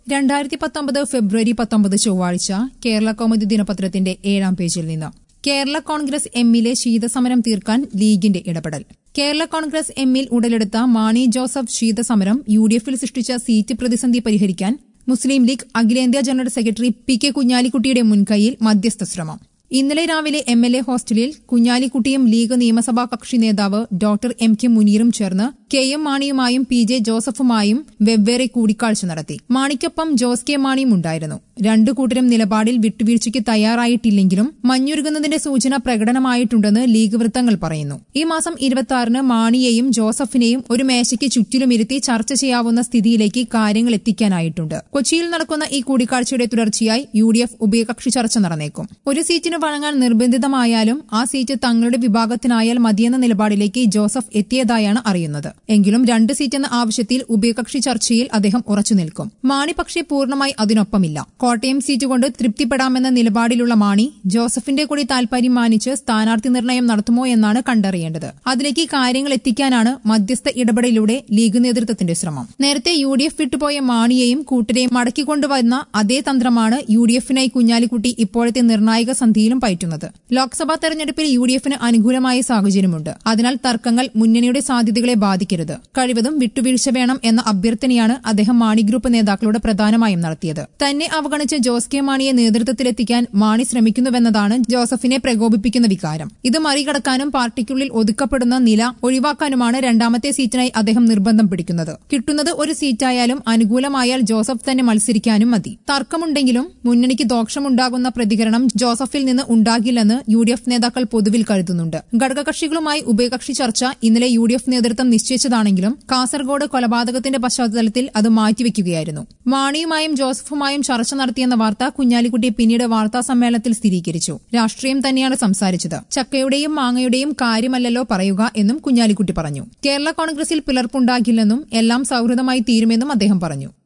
രണ്ടായിരത്തി പത്തൊമ്പത് ഫെബ്രുവരി പത്തൊമ്പത് ചൊവ്വാഴ്ച കേരള കൗമുദി ദിനപത്രത്തിന്റെ ഏഴാം പേജിൽ നിന്ന് കേരള കോൺഗ്രസ് എമ്മിലെ ശീതസമരം തീർക്കാൻ ലീഗിന്റെ ഇടപെടൽ കേരള കോൺഗ്രസ് എമ്മിൽ ഉടലെടുത്ത മാണി ജോസഫ് ശീതസമരം യു ഡി എഫിൽ സൃഷ്ടിച്ച സീറ്റ് പ്രതിസന്ധി പരിഹരിക്കാൻ മുസ്ലിം ലീഗ് അഖിലേന്ത്യാ ജനറൽ സെക്രട്ടറി പി കെ കുഞ്ഞാലിക്കുട്ടിയുടെ മുൻകൈയിൽ മധ്യസ്ഥ ശ്രമം ഇന്നലെ രാവിലെ എം എൽ എ ഹോസ്റ്റലിൽ കുഞ്ഞാലിക്കുട്ടിയും ലീഗ് നിയമസഭാ കക്ഷി നേതാവ് ഡോക്ടർ എം കെ മുനീറും ചേർന്ന് കെ എം മാണിയുമായും പി ജെ ജോസഫുമായും വെവ്വേറെ കൂടിക്കാഴ്ച നടത്തി മാണിക്കൊപ്പം ജോസ് കെ മാണിയും ഉണ്ടായിരുന്നു രണ്ടു കൂട്ടരും നിലപാടിൽ വിട്ടുവീഴ്ചയ്ക്ക് തയ്യാറായിട്ടില്ലെങ്കിലും മഞ്ഞുരുകുന്നതിന്റെ സൂചന പ്രകടനമായിട്ടുണ്ടെന്ന് ലീഗ് വൃത്തങ്ങൾ പറയുന്നു ഈ മാസം ഇരുപത്തി ആറിന് മാണിയെയും ജോസഫിനെയും ഒരു മേശയ്ക്ക് ചുറ്റിലുമിരുത്തി ചർച്ച ചെയ്യാവുന്ന സ്ഥിതിയിലേക്ക് കാര്യങ്ങൾ എത്തിക്കാനായിട്ടുണ്ട് കൊച്ചിയിൽ നടക്കുന്ന ഈ കൂടിക്കാഴ്ചയുടെ തുടർച്ചയായി യു ഡി എഫ് ഉഭയകക്ഷി ചർച്ച നടന്നേക്കും ഒരു സീറ്റിന് വഴങ്ങാൻ നിർബന്ധിതമായാലും ആ സീറ്റ് തങ്ങളുടെ വിഭാഗത്തിനായാൽ മതിയെന്ന നിലപാടിലേക്ക് ജോസഫ് എത്തിയതായാണ് അറിയുന്നത് എങ്കിലും രണ്ട് സീറ്റെന്ന ആവശ്യത്തിൽ ഉഭയകക്ഷി ചർച്ചയിൽ അദ്ദേഹം ഉറച്ചു നിൽക്കും മാണി പക്ഷേ പൂർണ്ണമായി അതിനൊപ്പമില്ല കോട്ടയം സീറ്റ് കൊണ്ട് തൃപ്തിപ്പെടാമെന്ന നിലപാടിലുള്ള മാണി ജോസഫിന്റെ കൂടി താൽപര്യം മാനിച്ച് സ്ഥാനാർത്ഥി നിർണയം നടത്തുമോ എന്നാണ് കണ്ടറിയേണ്ടത് അതിലേക്ക് കാര്യങ്ങൾ എത്തിക്കാനാണ് മധ്യസ്ഥ ഇടപെടലിലൂടെ ലീഗ് നേതൃത്വത്തിന്റെ ശ്രമം നേരത്തെ യു ഡി എഫ് വിട്ടുപോയ മാണിയെയും കൂട്ടരെയും മടക്കിക്കൊണ്ടുവരുന്ന അതേ തന്ത്രമാണ് യു ഡി എഫിനായി കുഞ്ഞാലിക്കുട്ടി ഇപ്പോഴത്തെ നിർണായക സന്ധിയിലും പയറ്റുന്നത് ലോക്സഭാ തെരഞ്ഞെടുപ്പിൽ യു ഡി എഫിന് അനുകൂലമായ സാഹചര്യമുണ്ട് അതിനാൽ തർക്കങ്ങൾ മുന്നണിയുടെ സാധ്യതകളെ ബാധിക്കരുത് കഴിവതും വിട്ടുവീഴ്ച വേണം എന്ന അഭ്യർത്ഥനയാണ് അദ്ദേഹം മാണി ഗ്രൂപ്പ് നേതാക്കളോട് പ്രധാനമായും നടത്തിയത് തന്നെ അവഗണിച്ച് ജോസ് കെ മാണിയെ നേതൃത്വത്തിലെത്തിക്കാൻ മാണി ശ്രമിക്കുന്നുവെന്നതാണ് ജോസഫിനെ പ്രകോപിപ്പിക്കുന്ന വികാരം ഇത് മറികടക്കാനും പാർട്ടിക്കുള്ളിൽ ഒതുക്കപ്പെടുന്ന നില ഒഴിവാക്കാനുമാണ് രണ്ടാമത്തെ സീറ്റിനായി അദ്ദേഹം നിർബന്ധം പിടിക്കുന്നത് കിട്ടുന്നത് ഒരു സീറ്റായാലും അനുകൂലമായാൽ ജോസഫ് തന്നെ മത്സരിക്കാനും മതി തർക്കമുണ്ടെങ്കിലും മുന്നണിക്ക് ദോഷമുണ്ടാകുന്ന പ്രതികരണം ജോസഫിൽ നിന്ന് ഉണ്ടാകില്ലെന്ന് യു ഡി എഫ് നേതാക്കൾ പൊതുവിൽ കരുതുന്നുണ്ട് ഘടകകക്ഷികളുമായി ഉഭയകക്ഷി ചർച്ച ഇന്നലെ യു ഡി എഫ് നേതൃത്വം നിശ്ചയിച്ചതാണെങ്കിലും കാസർഗോഡ് കൊലപാതകത്തിന്റെ പശ്ചാത്തലത്തിൽ അത് മാറ്റിവെക്കുകയായിരുന്നു മാണിയുമായും ജോസഫുമായും ചർച്ച നടത്തിയെന്ന വാർത്ത കുഞ്ഞാലിക്കുട്ടി പിന്നീട് വാർത്താ സമ്മേളനത്തിൽ സ്ഥിരീകരിച്ചു രാഷ്ട്രീയം തന്നെയാണ് സംസാരിച്ചത് ചക്കയുടെയും മാങ്ങയുടെയും കാര്യമല്ലല്ലോ പറയുക എന്നും കുഞ്ഞാലിക്കുട്ടി പറഞ്ഞു കേരള കോൺഗ്രസിൽ പിളർപ്പുണ്ടാകില്ലെന്നും എല്ലാം സൌഹൃദമായി തീരുമെന്നും അദ്ദേഹം പറഞ്ഞു